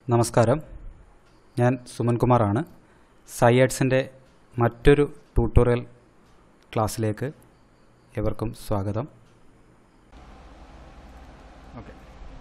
നമസ്കാരം ഞാൻ സുമൻ കുമാറാണ് സൈയഡ്സിൻ്റെ മറ്റൊരു ട്യൂട്ടോറിയൽ ക്ലാസ്സിലേക്ക് ഏവർക്കും സ്വാഗതം ഓക്കെ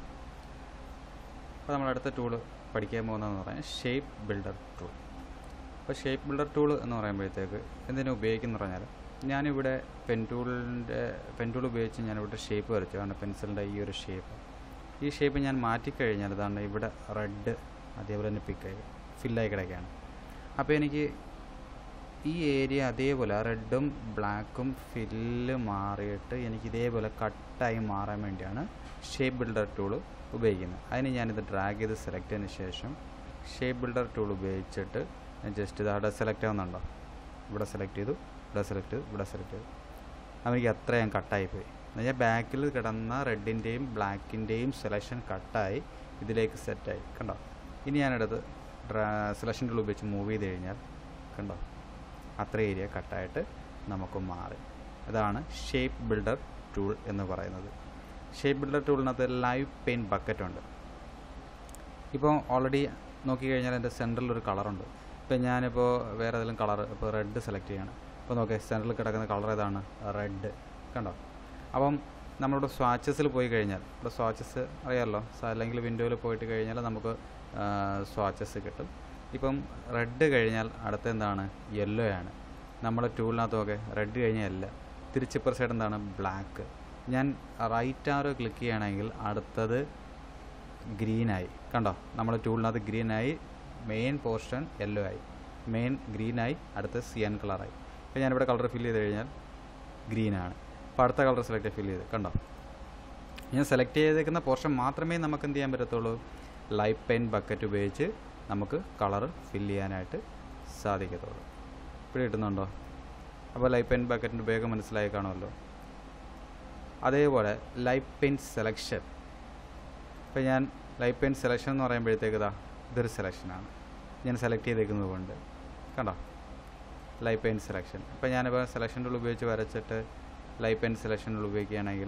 അപ്പോൾ നമ്മൾ അടുത്ത ടൂള് പഠിക്കാൻ പോകുന്നതെന്ന് പറഞ്ഞാൽ ഷേപ്പ് ബിൽഡർ ടൂൾ അപ്പോൾ ഷേപ്പ് ബിൽഡർ ടൂൾ എന്ന് പറയുമ്പോഴത്തേക്ക് എന്തിനു ഉപയോഗിക്കുന്നു പറഞ്ഞാൽ ഞാനിവിടെ പെൻ ടൂളിൻ്റെ പെൻ ടൂൾ ഉപയോഗിച്ച് ഞാനിവിടെ ഷേപ്പ് വരച്ചു കാരണം പെൻസിലിൻ്റെ ഈ ഒരു ഷേപ്പ് ഈ ഷേപ്പ് ഞാൻ മാറ്റിക്കഴിഞ്ഞാൽ ഇതാണ് ഇവിടെ റെഡ് അതേപോലെ തന്നെ പിക്കായി ഫില്ലായി കിടക്കുകയാണ് അപ്പോൾ എനിക്ക് ഈ ഏരിയ അതേപോലെ റെഡും ബ്ലാക്കും ഫില്ല് മാറിയിട്ട് എനിക്ക് ഇതേപോലെ കട്ടായി മാറാൻ വേണ്ടിയാണ് ഷേപ്പ് ബിൽഡർ ടൂൾ ഉപയോഗിക്കുന്നത് അതിന് ഞാനിത് ഡ്രാഗ് ചെയ്ത് സെലക്ട് ചെയ്തതിന് ശേഷം ഷേപ്പ് ബിൽഡർ ടൂൾ ഉപയോഗിച്ചിട്ട് ജസ്റ്റ് ഇത് അവിടെ സെലക്ട് ആവുന്നുണ്ടോ ഇവിടെ സെലക്ട് ചെയ്തു ഇവിടെ സെലക്ട് ചെയ്തു ഇവിടെ സെലക്ട് ചെയ്തു അപ്പോൾ എനിക്ക് അത്ര ഞാൻ കട്ടായി പോയി എന്നുവെച്ചാൽ ബാക്കിൽ കിടന്ന റെഡിൻ്റെയും ബ്ലാക്കിൻ്റെയും സെലക്ഷൻ കട്ടായി ഇതിലേക്ക് സെറ്റായി കണ്ടോ ഇനി ഞാനെടുത്ത് ഡ്രാ സെലക്ഷൻ ടൂൾ ഉപയോഗിച്ച് മൂവ് ചെയ്ത് കഴിഞ്ഞാൽ കണ്ടോ അത്ര ഏരിയ കട്ടായിട്ട് നമുക്ക് മാറി അതാണ് ഷേപ്പ് ബിൽഡർ ടൂൾ എന്ന് പറയുന്നത് ഷേപ്പ് ബിൽഡർ ടൂളിനകത്ത് ലൈവ് പെയിൻ ബക്കറ്റ് ഉണ്ട് ഇപ്പോൾ ഓൾറെഡി നോക്കിക്കഴിഞ്ഞാൽ എൻ്റെ സെൻറ്ററിൽ ഒരു കളറുണ്ട് ഇപ്പോൾ ഞാനിപ്പോൾ വേറെ ഏതെങ്കിലും കളർ ഇപ്പോൾ റെഡ് സെലക്ട് ചെയ്യണം ഇപ്പോൾ നോക്കിയാൽ സെൻറ്ററിൽ കിടക്കുന്ന കളർ ഏതാണ് റെഡ് കണ്ടോ അപ്പം നമ്മളിവിടെ സ്വാച്ചസിൽ പോയി കഴിഞ്ഞാൽ ഇവിടെ സ്വാച്ചസ് അറിയാമല്ലോ സ- അല്ലെങ്കിൽ വിൻഡോയിൽ പോയിട്ട് കഴിഞ്ഞാൽ നമുക്ക് സ്വാച്ചസ് കിട്ടും ഇപ്പം റെഡ് കഴിഞ്ഞാൽ അടുത്ത എന്താണ് യെല്ലോ ആണ് നമ്മുടെ ടൂളിനകത്ത് നോക്കെ റെഡ് കഴിഞ്ഞാൽ അല്ല തിരിച്ചിപ്പുറ സൈഡ് എന്താണ് ബ്ലാക്ക് ഞാൻ റൈറ്റ് ആരോ ക്ലിക്ക് ചെയ്യുകയാണെങ്കിൽ അടുത്തത് ഗ്രീനായി കണ്ടോ നമ്മൾ ടൂളിനകത്ത് ഗ്രീനായി മെയിൻ പോർഷൻ യെല്ലോ ആയി മെയിൻ ഗ്രീനായി അടുത്ത സിയൻ കളറായി ഇപ്പോൾ ഞാനിവിടെ കളർ ഫില്ല് ചെയ്ത് കഴിഞ്ഞാൽ ഗ്രീനാണ് അപ്പോൾ അടുത്ത കളർ സെലക്ട് ഫില്ല് ചെയ്ത് കണ്ടോ ഞാൻ സെലക്ട് ചെയ്തേക്കുന്ന പോർഷൻ മാത്രമേ നമുക്ക് എന്ത് ചെയ്യാൻ പറ്റത്തുള്ളൂ ലൈറ്റ് പെയിൻ ബക്കറ്റ് ഉപയോഗിച്ച് നമുക്ക് കളർ ഫില്ല് ചെയ്യാനായിട്ട് സാധിക്കത്തുള്ളൂ ഇവിടെ കിട്ടുന്നുണ്ടോ അപ്പോൾ ലൈറ്റ് പെയിൻ ബക്കറ്റിൻ്റെ ഉപയോഗം മനസ്സിലായി കാണുമല്ലോ അതേപോലെ ലൈറ്റ് പെയിൻ സെലക്ഷൻ ഇപ്പോൾ ഞാൻ ലൈറ്റ് പെയിൻ സെലക്ഷൻ എന്ന് പറയുമ്പോഴത്തേക്ക് ഇതാ ഇതൊരു സെലക്ഷനാണ് ഞാൻ സെലക്ട് ചെയ്തേക്കുന്നത് കൊണ്ട് കണ്ടോ ലൈറ്റ് പെയിൻ സെലക്ഷൻ ഇപ്പോൾ ഞാനിപ്പോൾ സെലക്ഷൻ ടൂൾ ഉപയോഗിച്ച് വരച്ചിട്ട് ലൈറ്റ് പെയിൻ സെലക്ഷൻ ടൂൾ ഉപയോഗിക്കുകയാണെങ്കിൽ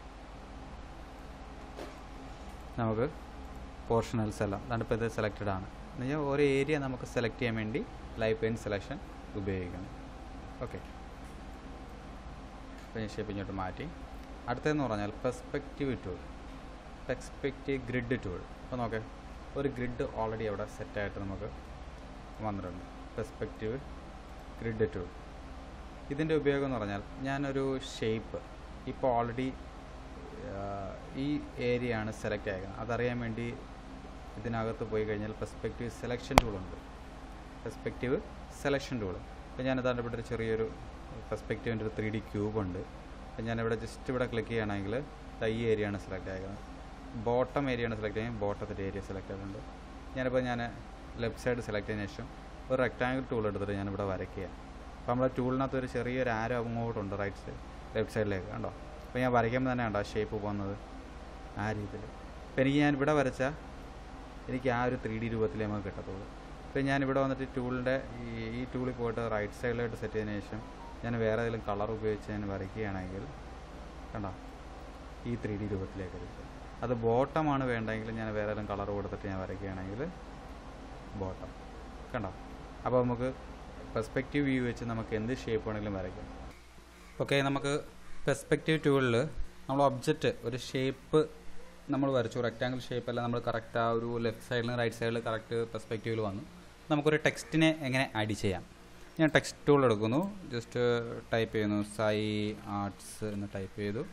നമുക്ക് പോർഷണൽസ് എല്ലാം അതാണ് ഇപ്പോൾ ഇത് സെലക്റ്റഡ് ആണ് എന്നുവെച്ചാൽ ഓരോ ഏരിയ നമുക്ക് സെലക്ട് ചെയ്യാൻ വേണ്ടി ലൈറ്റ് പെയിൻ സെലക്ഷൻ ഉപയോഗിക്കണം ഓക്കെ അപ്പോൾ ഞാൻ ഷേപ്പ് ഇങ്ങോട്ട് മാറ്റി അടുത്തതെന്ന് പറഞ്ഞാൽ perspective tool perspective grid tool അപ്പോൾ നോക്കേ ഒരു ഗ്രിഡ് ഓൾറെഡി അവിടെ സെറ്റായിട്ട് നമുക്ക് വന്നിട്ടുണ്ട് പെർസ്പെക്റ്റീവ് ഗ്രിഡ് ടൂൾ ഇതിൻ്റെ ഉപയോഗം എന്ന് പറഞ്ഞാൽ ഞാനൊരു ഷേപ്പ് ഇപ്പോൾ ഓൾറെഡി ഈ ഏരിയ ആണ് സെലക്ട് ആയിരിക്കുന്നത് അതറിയാൻ വേണ്ടി ഇതിനകത്ത് പോയി കഴിഞ്ഞാൽ പെർസ്പെക്റ്റീവ് സെലക്ഷൻ ടൂളുണ്ട് പെർസ്പെക്റ്റീവ് സെലക്ഷൻ ടൂൾ ഇപ്പോൾ ഞാനിതാണ്ട് ഇവിടെ ഒരു ചെറിയൊരു പെർസ്പെക്റ്റീവിൻ്റെ ഒരു ത്രീ ഡി ക്യൂബ് ഉണ്ട് അപ്പോൾ ഞാനിവിടെ ജസ്റ്റ് ഇവിടെ ക്ലിക്ക് ചെയ്യണമെങ്കിൽ ദാ ഈ ഏരിയ ആണ് സെലക്ട് ആയിരിക്കുന്നത് ബോട്ടം ഏരിയ ആണ് സെലക്ട് ചെയ്യുന്നത് ബോട്ടത്തിൻ്റെ ഏരിയ സെലക്ട് ആയിട്ടുണ്ട് ഞാനിപ്പോൾ ഞാൻ ലെഫ്റ്റ് സൈഡ് സെലക്ട് ചെയ്തതിന് ശേഷം ഒരു റെക്ടാങ്കിൾ ടൂൾ എടുത്തിട്ട് ഞാനിവിടെ വരയ്ക്കുക അപ്പോൾ നമ്മളെ ടൂളിനകത്ത് ഒരു ചെറിയൊരു ആരോ അങ്ങോട്ടുണ്ട് റൈറ്റ് സൈഡ് ലെഫ്റ്റ് സൈഡിലേക്ക് കണ്ടോ അപ്പോൾ ഞാൻ വരയ്ക്കുമ്പോൾ തന്നെ ഉണ്ടോ ഷേപ്പ് പോകുന്നത് ആ രീതിയിൽ അപ്പോൾ എനിക്ക് ഞാൻ ഇവിടെ വരച്ചാൽ എനിക്ക് ആ ഒരു ത്രീ ഡി രൂപത്തിലേ നമുക്ക് കിട്ടത്തുള്ളൂ ഇപ്പോൾ ഞാൻ ഇവിടെ വന്നിട്ട് ടൂളിൻ്റെ ഈ ഈ ടൂളിൽ പോയിട്ട് റൈറ്റ് സൈഡിലായിട്ട് സെറ്റ് ചെയ്തതിന് ശേഷം ഞാൻ വേറെ ഏതെങ്കിലും കളർ ഉപയോഗിച്ച് ഞാൻ വരയ്ക്കുകയാണെങ്കിൽ കണ്ടോ ഈ ത്രീ ഡി രൂപത്തിലേക്ക് കിട്ടും അത് ബോട്ടമാണ് വേണ്ടെങ്കിൽ ഞാൻ വേറെ ഏതെങ്കിലും കളർ കൊടുത്തിട്ട് ഞാൻ വരയ്ക്കുകയാണെങ്കിൽ ബോട്ടം കണ്ടോ അപ്പോൾ നമുക്ക് പെർസ്പെക്റ്റീവ് വ്യൂ വെച്ച് നമുക്ക് എന്ത് ഷേപ്പ് വേണമെങ്കിലും വരയ്ക്കാം ഓക്കെ നമുക്ക് പെർസ്പെക്റ്റീവ് ടൂളിൽ നമ്മൾ ഒബ്ജക്റ്റ് ഒരു ഷേപ്പ് നമ്മൾ വരച്ചു റെക്റ്റാങ്കിൾ ഷേപ്പ് അല്ല നമ്മൾ കറക്റ്റ് ആ ഒരു ലെഫ്റ്റ് സൈഡിലും റൈറ്റ് സൈഡിൽ കറക്റ്റ് പെർസ്പെക്റ്റീവിൽ വന്നു നമുക്കൊരു ടെക്സ്റ്റിനെ എങ്ങനെ ആഡ് ചെയ്യാം ഞാൻ ടെക്സ്റ്റ് ടൂൾ എടുക്കുന്നു ജസ്റ്റ് ടൈപ്പ് ചെയ്യുന്നു സൈ ആർട്സ് എന്ന് ടൈപ്പ് ചെയ്തു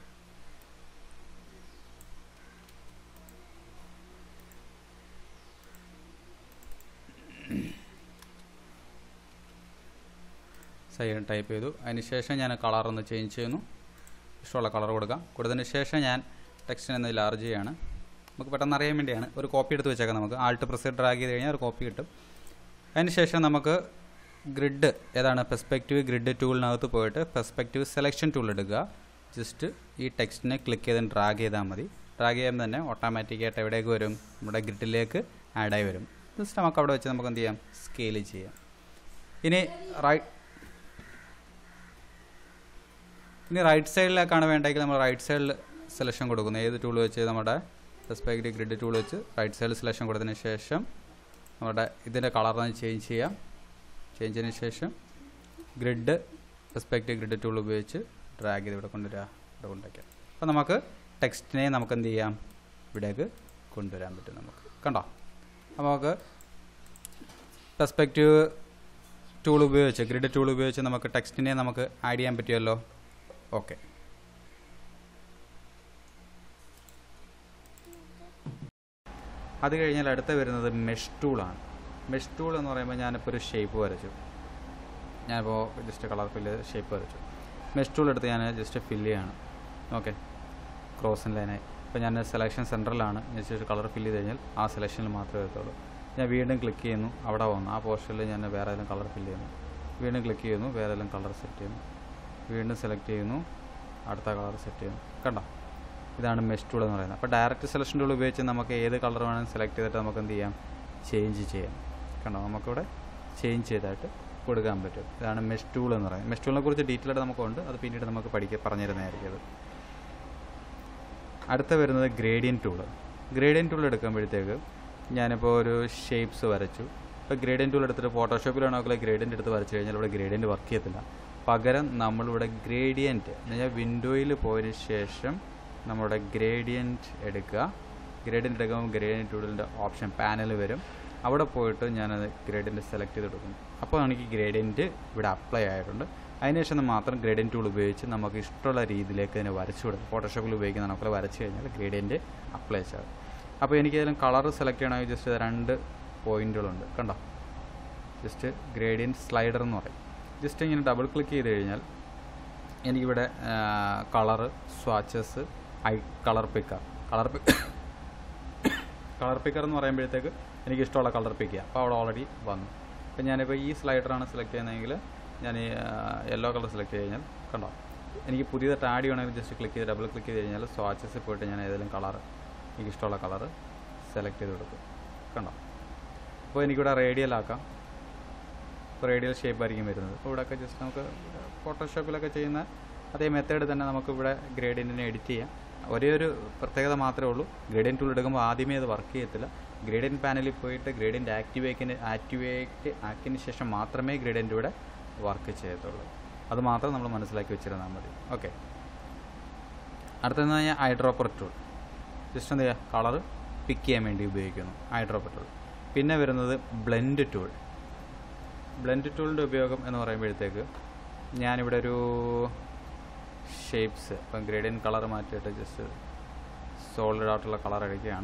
സൈഡ് ടൈപ്പ് ചെയ്തു അതിന് ശേഷം ഞാൻ കളർ ഒന്ന് ചേഞ്ച് ചെയ്യുന്നു ഇഷ്ടമുള്ള കളർ കൊടുക്കാം കൊടുത്തതിന് ശേഷം ഞാൻ ടെക്സ്റ്റിനെ ഒന്ന് ലാർജ് ചെയ്യാണ് നമുക്ക് പെട്ടെന്ന് അറിയാൻ വേണ്ടിയാണ് ഒരു കോപ്പി എടുത്ത് വെച്ചേക്കാം നമുക്ക് ആൾട്ട് പ്രസ് ഡ്രാഗ് ചെയ്ത് കഴിഞ്ഞാൽ ഒരു കോപ്പി കിട്ടും അതിന് ശേഷം നമുക്ക് ഗ്രിഡ് ഏതാണ് പെർസ്പെക്റ്റീവ് ഗ്രിഡ് ടൂളിനകത്ത് പോയിട്ട് പെർസ്പെക്റ്റീവ് സെലക്ഷൻ ടൂൾ എടുക്കുക ജസ്റ്റ് ഈ ടെക്സ്റ്റിനെ ക്ലിക്ക് ചെയ്ത് ഡ്രാഗ് ചെയ്താൽ മതി ഡ്രാഗ് ചെയ്യുമ്പോൾ തന്നെ ഓട്ടോമാറ്റിക്കായിട്ട് എവിടേക്ക് വരും നമ്മുടെ ഗ്രിഡിലേക്ക് ആഡായി വരും ജസ്റ്റ് നമുക്ക് അവിടെ വെച്ച് നമുക്ക് എന്ത് ചെയ്യാം സ്കെയിൽ ചെയ്യാം ഇനി റൈറ്റ് ഇനി റൈറ്റ് സൈഡിലേക്കാണ് വേണ്ടെങ്കിൽ നമ്മൾ റൈറ്റ് സൈഡിൽ സെലക്ഷൻ കൊടുക്കുന്നത് ഏത് ടൂൾ വെച്ച് നമ്മുടെ പെർസ്പെക്റ്റീവ് ഗ്രിഡ് ടൂൾ വെച്ച് റൈറ്റ് സൈഡിൽ സെലക്ഷൻ കൊടുത്തതിന് ശേഷം നമ്മുടെ ഇതിൻ്റെ കളറിന് ചേഞ്ച് ചെയ്യാം ചേഞ്ച് ചെയ്തതിന് ശേഷം ഗ്രിഡ് പെർസ്പെക്റ്റീവ് ഗ്രിഡ് ടൂൾ ഉപയോഗിച്ച് ഡ്രാഗ് ചെയ്ത് ഇവിടെ കൊണ്ടുവരിക ഇവിടെ കൊണ്ടുവയ്ക്കാം അപ്പോൾ നമുക്ക് ടെക്സ്റ്റിനെ നമുക്ക് എന്ത് ചെയ്യാം ഇവിടേക്ക് കൊണ്ടുവരാൻ പറ്റും നമുക്ക് കണ്ടോ അപ്പോൾ നമുക്ക് പെർസ്പെക്റ്റീവ് ടൂൾ ഉപയോഗിച്ച് ഗ്രിഡ് ടൂൾ ഉപയോഗിച്ച് നമുക്ക് ടെക്സ്റ്റിനെ നമുക്ക് ആഡ് ചെയ്യാൻ പറ്റുമല്ലോ ഓക്കെ അത് കഴിഞ്ഞാൽ അടുത്ത വരുന്നത് മെഷ് ടൂളാണ് മെഷ് ടൂൾ എന്ന് പറയുമ്പോൾ ഞാനിപ്പോൾ ഒരു ഷേപ്പ് വരച്ചു ഞാനിപ്പോൾ ജസ്റ്റ് കളർ ഫില്ല് ഷേപ്പ് വരച്ചു മെഷ് ടൂൾ എടുത്ത് ഞാൻ ജസ്റ്റ് ഫില്ല് ചെയ്യാണ് ഓക്കെ ക്രോസ് ലൈനായി ഇപ്പോൾ ഞാൻ സെലക്ഷൻ സെൻറ്ററിലാണ് ജസ്റ്റ് കളർ ഫില്ല് ചെയ്ത് കഴിഞ്ഞാൽ ആ സെലക്ഷനിൽ മാത്രമേ വരത്തുള്ളൂ ഞാൻ വീണ്ടും ക്ലിക്ക് ചെയ്യുന്നു അവിടെ വന്നു ആ പോർഷനിൽ ഞാൻ വേറെ ഏതെങ്കിലും കളർ ഫില്ല് ചെയ്യുന്നു വീണ്ടും ക്ലിക്ക് ചെയ്യുന്നു വേറെ ഏതെങ്കിലും കളർ സെറ്റ് ചെയ്യുന്നു വീണ്ടും സെലക്ട് ചെയ്യുന്നു അടുത്ത കളർ സെറ്റ് ചെയ്യുന്നു കണ്ടോ ഇതാണ് മെഷ് ടൂൾ എന്ന് പറയുന്നത് അപ്പോൾ ഡയറക്റ്റ് സെലക്ഷൻ ടൂൾ ഉപയോഗിച്ച് നമുക്ക് ഏത് കളർ വേണമെങ്കിലും സെലക്ട് ചെയ്തിട്ട് നമുക്ക് എന്ത് ചെയ്യാം ചേഞ്ച് ചെയ്യാം കണ്ടോ നമുക്കിവിടെ ചേഞ്ച് ചെയ്തായിട്ട് കൊടുക്കാൻ പറ്റും ഇതാണ് മെഷ് ടൂൾ എന്ന് പറയുന്നത് മെഷ് ടൂളിനെ കുറിച്ച് ഡീറ്റെയിൽ ആയിട്ട് നമുക്കുണ്ട് അത് പിന്നീട് നമുക്ക് പഠിക്കുക പറഞ്ഞു തരുന്നതായിരിക്കും അത് അടുത്ത വരുന്നത് ഗ്രേഡിയൻ ടൂൾ ഗ്രേഡിയൻ ടൂൾ എടുക്കുമ്പോഴത്തേക്ക് ഞാനിപ്പോൾ ഒരു ഷേപ്സ് വരച്ചു ഇപ്പോൾ ഗ്രേഡിയൻ ടൂൾ എടുത്തിട്ട് ഫോട്ടോഷോപ്പിലാണെങ്കിൽ ഗ്രേഡിയൻ്റ് എടുത്ത് വരച്ചു കഴിഞ്ഞാൽ ഇവിടെ ഗ്രേഡിയൻ്റ് വർക്ക് ചെയ്യത്തില്ല പകരം നമ്മളിവിടെ ഗ്രേഡിയൻറ്റ് എന്ന് പറഞ്ഞാൽ വിൻഡോയിൽ പോയതിന് ശേഷം നമ്മുടെ ഗ്രേഡിയൻറ്റ് എടുക്കുക ഗ്രേഡിയൻറ്റ് എടുക്കുമ്പോൾ ഗ്രേഡിയൻറ്റ് ടൂളിൻ്റെ ഓപ്ഷൻ പാനൽ വരും അവിടെ പോയിട്ട് ഞാനത് ഗ്രേഡിയൻറ്റ് സെലക്ട് ചെയ്ത് കൊടുക്കും അപ്പോൾ എനിക്ക് ഗ്രേഡിയൻറ്റ് ഇവിടെ അപ്ലൈ ആയിട്ടുണ്ട് അതിനുശേഷം മാത്രം ഗ്രേഡിയൻറ്റ് ടൂൾ ഉപയോഗിച്ച് നമുക്ക് ഇഷ്ടമുള്ള രീതിയിലേക്ക് അതിനെ വരച്ചു കൊടുക്കും ഫോട്ടോഷോപ്പിൽ ഉപയോഗിക്കുന്ന നമുക്ക് വരച്ച് കഴിഞ്ഞാൽ ഗ്രേഡിയൻറ്റ് അപ്ലൈ ചെയ്യും അപ്പോൾ എനിക്ക് ഏതെങ്കിലും കളർ സെലക്ട് ചെയ്യണമെങ്കിൽ ജസ്റ്റ് രണ്ട് പോയിന്റുകളുണ്ട് കണ്ടോ ജസ്റ്റ് ഗ്രേഡിയൻറ്റ് സ്ലൈഡർ എന്ന് പറയും ജസ്റ്റ് ഇങ്ങനെ ഡബിൾ ക്ലിക്ക് ചെയ്ത് കഴിഞ്ഞാൽ എനിക്കിവിടെ colour swatches eye colour picker colour pick colour picker എന്ന് പറയുമ്പോഴത്തേക്ക് എനിക്ക് ഇഷ്ടമുള്ള കളർ പിക്ക് ചെയ്യാം അപ്പോൾ അവിടെ ഓൾറെഡി വന്നു അപ്പോൾ ഞാനിപ്പോൾ ഈ സ്ലൈഡറാണ് സെലക്ട് ചെയ്യുന്നതെങ്കിൽ ഞാൻ ഈ യെല്ലോ കളർ സെലക്ട് ചെയ്ത് കഴിഞ്ഞാൽ കണ്ടോ എനിക്ക് പുതിയതായിട്ട് ആഡ് ചെയ്യണമെങ്കിൽ ജസ്റ്റ് ക്ലിക്ക് ചെയ്ത് ഡബിൾ ക്ലിക്ക് ചെയ്ത് കഴിഞ്ഞാൽ സ്വാച്ചസിൽ പോയിട്ട് ഞാൻ ഏതെങ്കിലും കളർ എനിക്ക് ഇഷ്ടമുള്ള കളർ സെലക്ട് ചെയ്ത് കൊടുക്കും കണ്ടോ അപ്പോൾ എനിക്കിവിടെ റേഡിയൽ ആക്കാം ഇപ്പോൾ റേഡിയൽ ഷേപ്പ് ആയിരിക്കും വരുന്നത് അപ്പോൾ ഇവിടെയൊക്കെ ജസ്റ്റ് നമുക്ക് ഫോട്ടോഷോപ്പിലൊക്കെ ചെയ്യുന്ന അതേ മെത്തേഡ് തന്നെ നമുക്ക് ഇവിടെ ഗ്രേഡിയൻറ്റിനെ എഡിറ്റ് ചെയ്യാം ഒരേ ഒരു പ്രത്യേകത മാത്രമേ ഉള്ളൂ ഗ്രേഡിയൻ ടൂൾ എടുക്കുമ്പോൾ ആദ്യമേ അത് വർക്ക് ചെയ്യത്തില്ല ഗ്രേഡിയൻ പാനലിൽ പോയിട്ട് ഗ്രേഡിയൻ്റ് ആക്ടിവേക്കിന് ആക്ടിവേറ്റ് ആക്കിയതിന് ശേഷം മാത്രമേ ഗ്രേഡിയൻ്റ് ഇവിടെ വർക്ക് ചെയ്യത്തുള്ളൂ അത് മാത്രം നമ്മൾ മനസ്സിലാക്കി വെച്ചിരുന്നാൽ മതി ഓക്കെ അടുത്തതെന്ന് പറഞ്ഞാൽ ഐഡ്രോപ്പർ ടൂൾ ജസ്റ്റ് എന്ത് ചെയ്യുക കളർ പിക്ക് ചെയ്യാൻ വേണ്ടി ഉപയോഗിക്കുന്നു ഐഡ്രോപ്പർ ടൂൾ പിന്നെ വരുന്നത് ബ്ലെൻഡ് ടൂൾ ബ്ലെൻഡ് ടൂളിൻ്റെ ഉപയോഗം എന്ന് പറയുമ്പോഴത്തേക്ക് ഞാനിവിടെ ഒരു ഷേപ്സ് ഇപ്പം ഗ്രേഡിയൻ കളർ മാറ്റിയിട്ട് ജസ്റ്റ് സോളിഡ് ആയിട്ടുള്ള കളർ എടുക്കുകയാണ്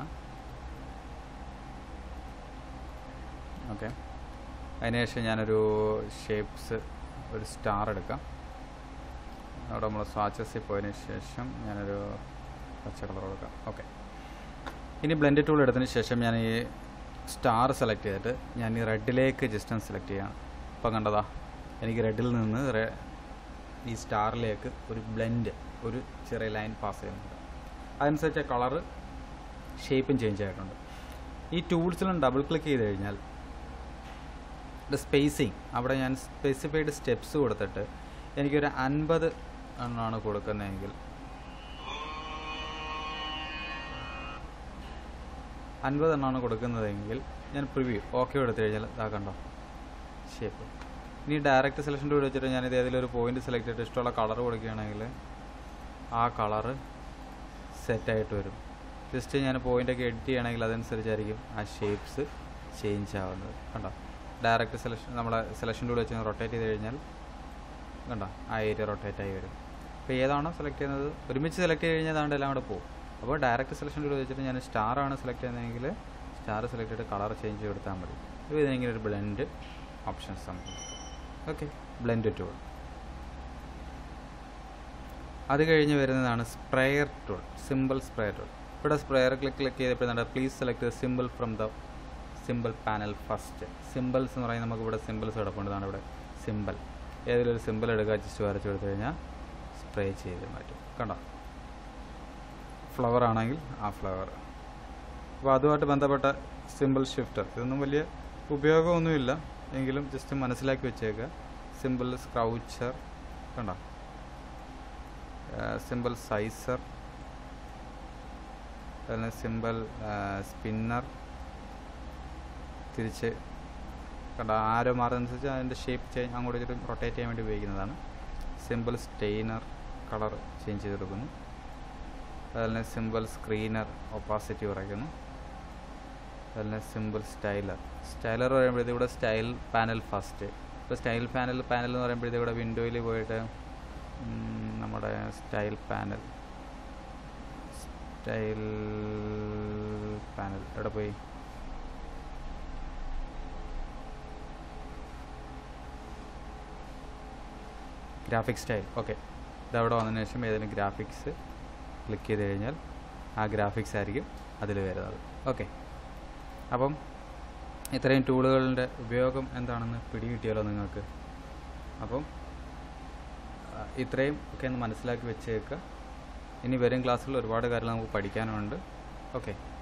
ഓക്കെ അതിനുശേഷം ഞാനൊരു ഷേപ്സ് ഒരു സ്റ്റാർ എടുക്കാം അവിടെ നമ്മൾ സ്വാച്ചസിൽ പോയതിന് ശേഷം ഞാനൊരു പച്ച കളർ കൊടുക്കാം ഓക്കെ ഇനി ബ്ലെൻഡ് ടൂൾ എടുത്തതിന് ശേഷം ഞാൻ ഈ സ്റ്റാർ സെലക്ട് ചെയ്തിട്ട് ഞാൻ ഈ റെഡിലേക്ക് ജസ്റ്റ് ഒന്ന് സെലക്ട് ചെയ്യണം ഇപ്പം കണ്ടതാ എനിക്ക് റെഡിൽ നിന്ന് റെ- ഈ സ്റ്റാറിലേക്ക് ഒരു ബ്ലെൻഡ് ഒരു ചെറിയ ലൈൻ പാസ് ചെയ്യുന്നുണ്ട് അതനുസരിച്ച് കളറ് ഷേപ്പും ചേഞ്ച് ആയിട്ടുണ്ട് ഈ ടൂൾസിലും ഡബിൾ ക്ലിക്ക് ചെയ്ത് കഴിഞ്ഞാൽ സ്പേസിങ് അവിടെ ഞാൻ സ്പെസിഫൈഡ് സ്റ്റെപ്സ് കൊടുത്തിട്ട് എനിക്കൊരു അൻപത് എണ്ണമാണ് കൊടുക്കുന്നതെങ്കിൽ അൻപത് എണ്ണമാണ് കൊടുക്കുന്നതെങ്കിൽ ഞാൻ പ്രിവ്യൂ ഓക്കെ എടുത്തു കഴിഞ്ഞാൽ ഇതാ കണ്ടോ ഷേപ്പ് ഇനി ഡയറക്റ്റ് സെലക്ഷൻ ടൂൾ വെച്ചിട്ട് ഞാനിത് ഏതെങ്കിലും ഒരു പോയിന്റ് സെലക്ട് ചെയ്തിട്ട് ഇഷ്ടമുള്ള കളർ കൊടുക്കുകയാണെങ്കിൽ ആ കളറ് സെറ്റായിട്ട് വരും ജസ്റ്റ് ഞാൻ പോയിൻ്റൊക്കെ എഡിറ്റ് ചെയ്യണമെങ്കിൽ അതനുസരിച്ചായിരിക്കും ആ ഷേപ്സ് ചേഞ്ച് ആവുന്നത് കണ്ടോ ഡയറക്റ്റ് സെലക്ഷൻ നമ്മളെ സെലക്ഷൻ ടൂൾ വെച്ച് റൊട്ടേറ്റ് ചെയ്ത് കഴിഞ്ഞാൽ കണ്ടോ ആ ഏരിയ റൊട്ടേറ്റ് ആയി വരും അപ്പോൾ ഏതാണോ സെലക്ട് ചെയ്യുന്നത് ഒരുമിച്ച് സെലക്ട് ചെയ്ത് കഴിഞ്ഞാൽ അതാണ്ട് എല്ലാം കൂടെ പോകും അപ്പോൾ ഡയറക്റ്റ് സെലക്ഷൻ ടൂൾ വെച്ചിട്ട് ഞാൻ സ്റ്റാർ ആണ് സെലക്ട് ചെയ്യുന്നതെങ്കിൽ സ്റ്റാർ സെലക്ട് ചെയ്തിട്ട് കളർ ചേഞ്ച് കൊടുത്താൽ മതി അപ്പോൾ ഇതിനെങ്കിലും ഒരു ബ്ലെൻഡ് ഓപ്ഷൻസ് നമുക്ക് ഓക്കെ ബ്ലെൻഡ് ടൂൾ അത് കഴിഞ്ഞ് വരുന്നതാണ് sprayer tool symbol sprayer tool ഇവിടെ സ്പ്രെയർ ക്ലിക്ക് ക്ലിക്ക് ചെയ്തപ്പോഴാണ് please select symbol from the symbol panel first symbols എന്ന് പറയുന്നത് നമുക്ക് ഇവിടെ സിമ്പിൾസ് കിടപ്പുണ്ടതാണ് ഇവിടെ സിമ്പിൾ ഏതെങ്കിലും ഒരു സിമ്പിൾ എടുക്കുക ജസ്റ്റ് വരച്ച് കൊടുത്തു കഴിഞ്ഞാൽ സ്പ്രേ ചെയ്ത് മാറ്റും കണ്ടോ ഫ്ലവർ ആണെങ്കിൽ ആ ഫ്ലവർ അപ്പോൾ അതുമായിട്ട് ബന്ധപ്പെട്ട സിമ്പിൾ ഷിഫ്റ്റർ ഇതൊന്നും വലിയ ഉപയോഗമൊന്നുമില്ല എങ്കിലും ജസ്റ്റ് മനസ്സിലാക്കി വെച്ചേക്കുക സിമ്പിൾ സ്ക്രൗച്ചർ കണ്ടോ സിമ്പിൾ സൈസർ അതുപോലെ സിമ്പിൾ സ്പിന്നർ തിരിച്ച് കണ്ട ആരോ മാറുന്നതനുസരിച്ച് അതിൻ്റെ ഷേപ്പ് ചേഞ്ച് അങ്ങോട്ട് ഇങ്ങോട്ടും റൊട്ടേറ്റ് ചെയ്യാൻ വേണ്ടി ഉപയോഗിക്കുന്നതാണ് സിമ്പിൾ സ്റ്റെയിനർ കളർ ചേഞ്ച് ചെയ്ത് കൊടുക്കുന്നു അതുപോലെ സിമ്പിൾ സ്ക്രീനർ ഒപ്പാസിറ്റി കുറയ്ക്കുന്നു അതുപോലെ സിമ്പിൾ സ്റ്റൈലർ സ്റ്റൈലർ പറയുമ്പോഴത്തേക്ക് ഇവിടെ സ്റ്റൈൽ പാനൽ ഫസ്റ്റ് ഇപ്പോൾ സ്റ്റൈൽ പാനൽ പാനൽ എന്ന് പറയുമ്പോഴത്തേക്ക് ഇവിടെ വിൻഡോയിൽ പോയിട്ട് ഉം, നമ്മുടെ സ്റ്റൈൽ പാനൽ സ്റ്റൈൽ പാനൽ എവിടെ പോയി ഗ്രാഫിക്സ് സ്റ്റൈൽ ഓക്കെ ഇതവിടെ വന്നതിന് ശേഷം ഏതെങ്കിലും ഗ്രാഫിക്സ് ക്ലിക്ക് ചെയ്ത് കഴിഞ്ഞാൽ ആ ഗ്രാഫിക്സ് ആയിരിക്കും അതിൽ വരുന്നത് ഓക്കെ അപ്പം ഇത്രയും ടൂളുകളുടെ ഉപയോഗം എന്താണെന്ന് പിടികിട്ടിയല്ലോ നിങ്ങൾക്ക് അപ്പം ആ, ഇത്രയും ഒക്കെ ഒന്ന് മനസ്സിലാക്കി വെച്ചേക്കുക ഇനി വരും ക്ലാസ്സിൽ ഒരുപാട് കാര്യങ്ങൾ നമുക്ക് പഠിക്കാനുണ്ട് ഓക്കെ